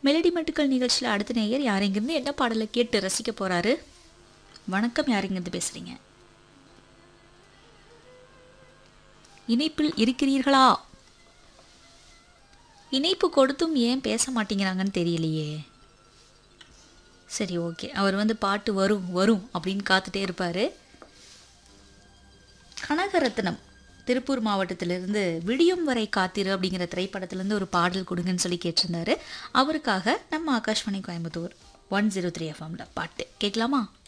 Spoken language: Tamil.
மெலடி மட்டுக்கள் நிகழ்ச்சியில் அடுத்த நேயர் யார் இங்கிருந்து என்ன பாடலை கேட்டு ரசிக்க போறாரு வணக்கம் யார் இங்கிருந்து பேசுறீங்க இணைப்பில் இருக்கிறீர்களா இணைப்பு கொடுத்தும் ஏன் பேச மாட்டேங்கிறாங்கன்னு தெரியலையே சரி ஓகே அவர் வந்து பாட்டு வரும் வரும் அப்படின்னு காத்துட்டே இருப்பார் கனகரத்னம் திருப்பூர் மாவட்டத்திலிருந்து விடியும் வரை காத்திரு அப்படிங்கிற திரைப்படத்திலேருந்து ஒரு பாடல் கொடுங்கன்னு சொல்லி கேட்டிருந்தாரு அவருக்காக நம்ம Akashvani Coimbatore one zero three எஃப்எம்ல பாட்டு கேட்கலாமா